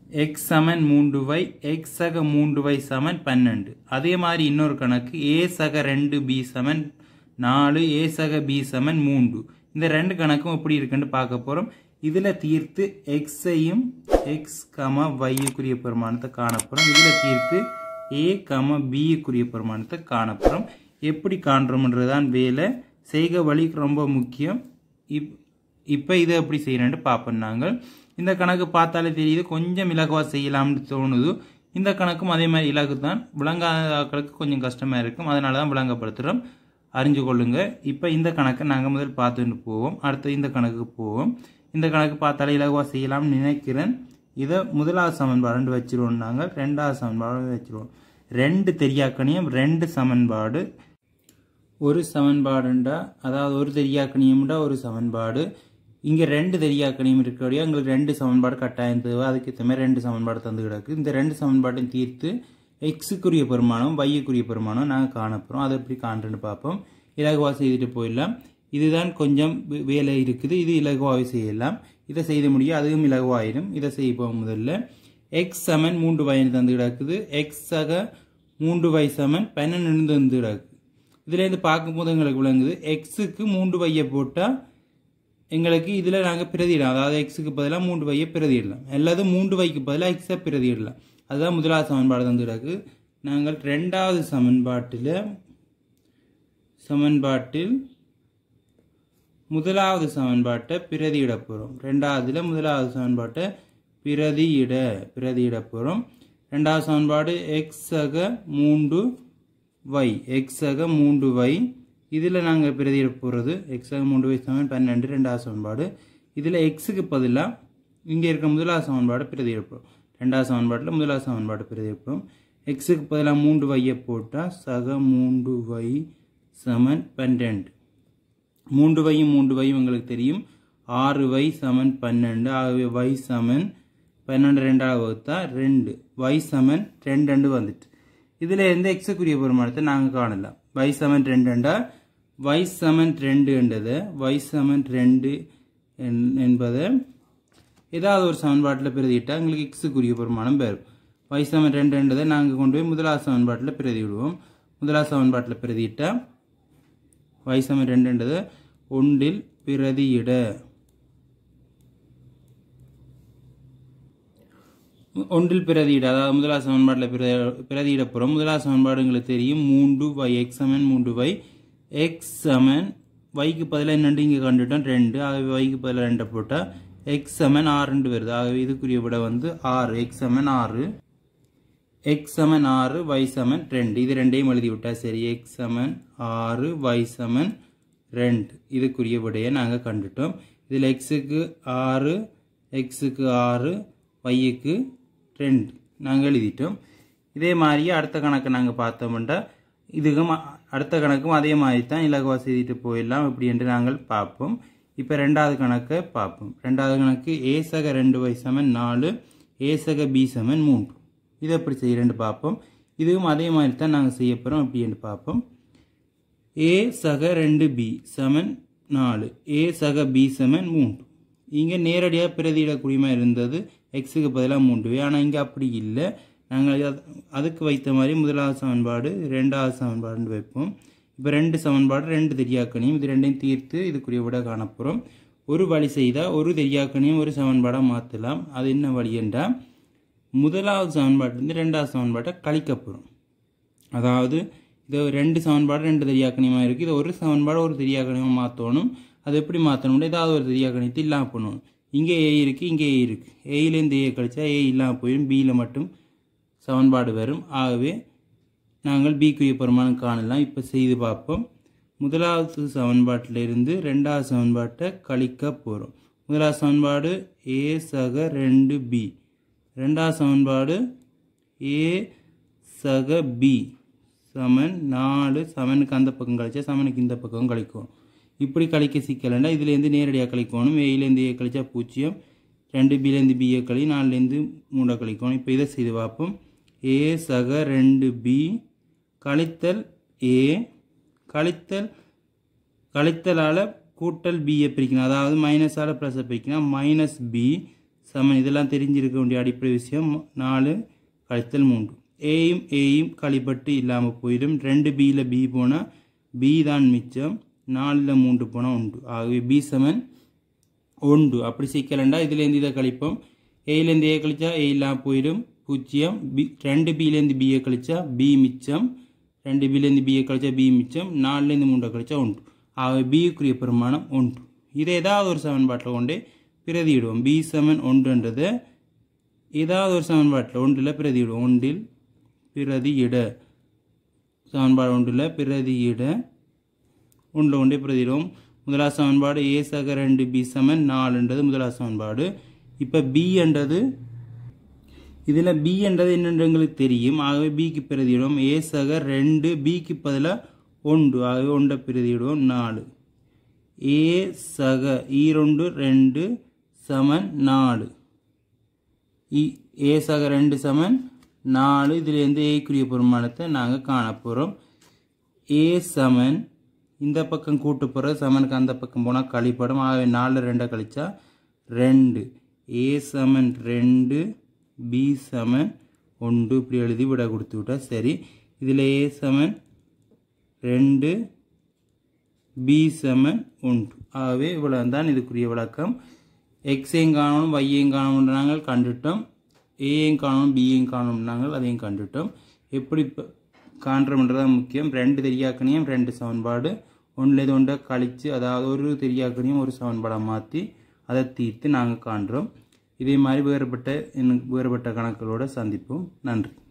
X சமன் மூன்று வை X சக மூன்று வை சமன் பன்னெண்டு அதே மாதிரி இன்னொரு கணக்கு ஏ சக ரெண்டு பி சமன் நாலு ஏ சக பி சமன் மூன்று இந்த ரெண்டு கணக்கும் எப்படி இருக்குன்னு பார்க்க போகிறோம் இதில் தீர்த்து எக்ஸையும் எக்ஸ் கம வையுக்குரிய பெருமானத்தை காணப்போகிறோம் இதில் தீர்த்து ஏ கம பியுக்குரிய பெருமானத்தை காணப்போகிறோம் எப்படி காண்றோம்ன்றதான் வேலை செய்க வழி ரொம்ப முக்கியம் இப் இப்போ இதை எப்படி செய்யணுன்ட்டு பார்ப்போம் நாங்கள் இந்த கணக்கு பார்த்தாலே தெரியுது கொஞ்சம் இலகுவாக செய்யலாம்னு தோணுது இந்த கணக்கும் அதே மாதிரி இலகு தான் விளங்காக்களுக்கு கொஞ்சம் கஷ்டமாக இருக்கும் அதனால தான் விளங்கப்படுத்துகிறோம் அறிஞ்சு கொள்ளுங்க இப்போ இந்த கணக்கை நாங்கள் முதல் பார்த்துட்டு போவோம் அடுத்து இந்த கணக்குக்கு போவோம் இந்த கணக்கு பார்த்தாலே இலகுவாக செய்யலாம்னு நினைக்கிறேன் இதை முதலாவது சமன்பாடு வச்சிருவோம் நாங்கள் ரெண்டாவது சமன்பாடு வச்சிருவோம் ரெண்டு தெரியாக்கணியம் ரெண்டு சமன்பாடு ஒரு சமன்பாடுண்டா அதாவது ஒரு தெரியாக்கணியம்டா ஒரு சமன்பாடு இங்கே ரெண்டு தெரியாக்கணியம் இருக்கக்கூடிய எங்களுக்கு ரெண்டு சமன்பாடு கட்டாயம் தேவை அதுக்கு ஏற்ற மாதிரி ரெண்டு சமன்பாடு தந்து கிடக்கு இந்த ரெண்டு சமன்பாட்டையும் தீர்த்து எக்ஸுக்குரிய பெருமானம் வையுக்குரிய பெருமானம் நாங்கள் காணப்போகிறோம் அதை எப்படி காண்றேன்னு பார்ப்போம் இலகுவாக செய்துட்டு போயிடலாம் இதுதான் கொஞ்சம் வேலை இருக்குது இது இலகுவாக செய்யலாம் இதை செய்து முடியும் அதுவும் இலகுவாயிடும் இதை செய்வோம் முதல்ல எக்ஸ் சமன் மூன்று வயது தந்து கிடக்குது எக்ஸ் சக மூன்று வை சமன் பன்னெண்டு தந்து கிடக்கு இதுலேருந்து பார்க்கும்போது எங்களுக்கு விளங்குது எக்ஸுக்கு மூன்று வையை போட்டால் எங்களுக்கு இதில் நாங்கள் பிரதியிடலாம் அதாவது எக்ஸுக்கு பதிலாக மூன்று வையை பிரதியிடலாம் அல்லது மூன்று வைக்கு பதிலாக எக்ஸை பிரதியிடலாம் அதுதான் முதலாவது சமன்பாடு தந்து கிடக்கு நாங்கள் ரெண்டாவது சமன்பாட்டில் சமன்பாட்டில் முதலாவது சமன்பாட்டை பிரதியிட போகிறோம் ரெண்டாவதுல முதலாவது சமன்பாட்டை பிரதியிட பிரதியிட போகிறோம் ரெண்டாவது சமன்பாடு எக்ஸ் அக மூன்று வை எக்ஸ் அக மூன்று வை இதில் நாங்கள் பிரதியிட போகிறது எக்ஸ் அக மூன்று வை சமன் பன்னெண்டு ரெண்டாவது சமன்பாடு இதில் எக்ஸுக்கு பதிலாக இங்கே இருக்க முதலாவது சமன்பாடு பிரதியிட போகிறோம் ரெண்டாவது சமன்பாட்டில் முதலாவது சமன்பாடு பிரதியிட போகிறோம் எக்ஸுக்கு பதிலாக மூன்று வையை போட்டால் சக மூன்று வை சமன் பன்னெண்டு மூன்று வையும் மூன்று வையும் எங்களுக்கு தெரியும் ஆறு வை சமன் பன்னெண்டு ஆகவே வை சமன் பன்னெண்டு ரெண்டாவது வகுத்தா ரெண்டு வை சமன் ரெண்டு ரெண்டு வந்துட்டு இதில் எந்த எக்ஸுக்குரிய பெருமானத்தை நாங்கள் காணலாம் வை சமன் ரெண்டுண்டா வை சமன் ரெண்டு என்றதை வை சமன் ரெண்டு என்பதை ஏதாவது ஒரு சமன்பாட்டில் பிரதியிட்டால் எங்களுக்கு எக்ஸுக்குரிய பெருமானம் பெறும் வை சமன் ரெண்டு என்றதை நாங்கள் கொண்டு போய் முதலாவது சமன்பாட்டில் பிரதி விடுவோம் முதலாவது சமன்பாட்டில் பிரதியிட்டால் வை சமன் ரெண்டுன்றது ஒன்றில் பிரதியிட ஒன்றில் பிரதியிட அதாவது முதலாவது சமன்பாட்டில் பிரதியிட போகிறோம் முதலாவது சமன்பாடு எங்களுக்கு தெரியும் மூன்று வை எக்ஸ் சமன் மூன்று வை எக்ஸ் சமன் வைக்கு பதிலாக என்னண்டு இங்கே கண்டுட்டோம் ரெண்டு ஆகவே வைக்கு பதிலாக ரெண்டை போட்டால் எக்ஸ் சமன் ஆறு ரெண்டு வருது ஆகவே இதுக்குரிய விட வந்து ஆறு எக்ஸ் சமன் ஆறு எக்ஸ் சமன் ஆறு வை சமன் ரெண்டு இது ரெண்டையும் எழுதி விட்டா சரி எக்ஸ் சமன் ஆறு வை சமன் ரெண்டு இதுக்குரிய விடையை நாங்கள் கண்டுட்டோம் இதில் எக்ஸுக்கு ஆறு எக்ஸுக்கு ஆறு வையுக்கு ரெண்டு நாங்கள் எழுதிட்டோம் இதே மாதிரியே அடுத்த கணக்கு நாங்கள் பார்த்தோம்னா இதுக்கும் அடுத்த கணக்கும் அதே மாதிரி தான் இலகுவாக செய்துட்டு போயிடலாம் இப்படி என்று நாங்கள் பார்ப்போம் இப்போ ரெண்டாவது கணக்கை பார்ப்போம் ரெண்டாவது கணக்கு ஏசக ரெண்டு வை சமன் நாலு ஏசக பி சமன் மூன்று இதை எப்படி செய்யறேன்னு பார்ப்போம் இதுவும் அதே மாதிரி தான் நாங்கள் செய்ய போகிறோம் அப்படின்னு பார்ப்போம் ஏ சக ரெண்டு பி சமன் நாலு ஏ சக பி சமன் மூன்று இங்கே நேரடியாக பிரதியிடக்கூடியமாக இருந்தது எக்ஸுக்கு பதிலாக மூன்று ஆனால் இங்கே அப்படி இல்லை நாங்கள் அதுக்கு வைத்த மாதிரி முதலாவது சமன்பாடு ரெண்டாவது சமன்பாடுன்னு வைப்போம் இப்போ ரெண்டு சமன்பாடு ரெண்டு தெரியாக்கணியும் இது ரெண்டையும் தீர்த்து இதுக்குரிய விட காணப்போகிறோம் ஒரு வழி செய்தால் ஒரு தெரியாக்கணியும் ஒரு சமன்பாடாக மாற்றலாம் அது என்ன வழி என்றால் முதலாவது சமன்பாட்டிலேருந்து ரெண்டாவது சமன்பாட்டை கழிக்க போகிறோம் அதாவது இது ரெண்டு சமன்பாடு ரெண்டு தெரியாக்கணியமாக இருக்குது இது ஒரு சமன்பாடு ஒரு தெரியாக்கணியமாக மாற்றணும் அது எப்படி மாற்றணும்னா ஏதாவது ஒரு தெரியாக்கணியத்தை இல்லாமல் பண்ணணும் இங்கே ஏ இருக்குது இங்கே ஏ இருக்குது ஏயிலேருந்து ஏ கழிச்சா ஏ இல்லாமல் போயிடும் பியில் மட்டும் சமன்பாடு வரும் ஆகவே நாங்கள் பிக்குரிய பெருமானம் காணலாம் இப்போ செய்து பார்ப்போம் முதலாவது சமன்பாட்டிலிருந்து ரெண்டாவது சமன்பாட்டை கழிக்க போகிறோம் முதலாவது சமன்பாடு ஏ சக ரெண்டு பி ரெண்டாவது சமன்பாடு ஏ சக பி சமன் நாலு சமனுக்கு அந்த பக்கம் கழிச்சா சமனுக்கு இந்த பக்கம் கழிக்கும் இப்படி கழிக்க சிக்கலைன்னா இதுலேருந்து நேரடியாக கழிக்கணும் ஏயிலேருந்து ஏ கழிச்சா பூஜ்ஜியம் ரெண்டு பிலேருந்து பிஏ கழி நாலுலேருந்து மூணை கழிக்கணும் இப்போ இதை செய்து பார்ப்போம் ஏ சக ரெண்டு பி கழித்தல் ஏ கழித்தல் கழித்தலால் கூட்டல் பியை பிரிக்கணும் அதாவது மைனஸால் ப்ளஸை பிரிக்கணும் மைனஸ் பி சமன் இதெல்லாம் தெரிஞ்சிருக்க வேண்டிய அடிப்படை விஷயம் நாலு கழித்தல் மூன்று ஏயும் ஏயும் கழிப்பட்டு இல்லாமல் போயிடும் ரெண்டு பியில் பி போனால் பி தான் மிச்சம் நாலில் மூன்று போனால் உண்டு ஆகவே பி சமன் உண்டு அப்படி சிக்கலண்டா இதுலேருந்து இதை கழிப்போம் ஏலேருந்து ஏ கழிச்சா ஏ இல்லாமல் போயிடும் பூஜ்ஜியம் பி ரெண்டு பிலேருந்து பிஏ கழிச்சா பி மிச்சம் ரெண்டு பிலேருந்து பிஏ கழிச்சா பி மிச்சம் நாலுலேருந்து மூன்றை கழிச்சா உண்டு ஆகவே பிக்குரிய பெருமானம் உண்டு இதை ஏதாவது ஒரு சமன்பாட்டில் கொண்டு பிரதியிடுவோம் பி சமன் ஒன்றுன்றதை ஏதாவது ஒரு சமன்பாட்டில் ஒன்றில் பிரதியிடுவோம் ஒன்றில் பிரதியிட சமன்பாடு ஒன்றில் பிரதியிட ஒன்றில் ஒன்றே பிரதியிடுவோம் முதலாவது சமன்பாடு ஏ சக ரெண்டு பி சமன் நாலுன்றது முதலாவது சமன்பாடு இப்போ பி என்றது இதில் பி என்றது என்னென்று எங்களுக்கு தெரியும் ஆகவே பிக்கு பிரதியிடுவோம் ஏ சக ரெண்டு பிக்கு பதிலாக ஒன்று ஆகவே ஒன்றை பிரதியிடுவோம் நாலு ஏ சக ஈரொண்டு ரெண்டு சமன் நாலு இ ஏ சக ரெண்டு சமன் நாலு இதுலேருந்து ஏக்குரிய பெருமானத்தை நாங்கள் காண போகிறோம் ஏ சமன் இந்த பக்கம் கூட்டு போகிற சமனுக்கு அந்த பக்கம் போனால் கழிப்படும் ஆகவே நாலு ரெண்டை கழிச்சா ரெண்டு ஏ சமன் ரெண்டு பி சமன் ஒன்று இப்படி எழுதி விட கொடுத்து விட்டா சரி இதில் ஏ சமன் ரெண்டு பி சமன் ஒன்று ஆகவே இவ்வளோ தான் இதுக்குரிய விளக்கம் எக்ஸையும் காணணும் வையையும் காணணும் நாங்கள் கண்டுட்டோம் ஏயும் காணணும் பியையும் காணணும் நாங்கள் அதையும் கண்டுட்டோம் எப்படி காண்றோம்ன்றதான் முக்கியம் ரெண்டு தெரியாக்கணியும் ரெண்டு சமன்பாடு ஒன்றில் இது ஒன்றை கழித்து அதாவது ஒரு தெரியாக்கணியும் ஒரு சமன்பாடாக மாற்றி அதை தீர்த்து நாங்கள் காண்றோம் இதே மாதிரி வேறுபட்ட இன்னும் வேறுபட்ட கணக்குகளோடு சந்திப்போம் நன்றி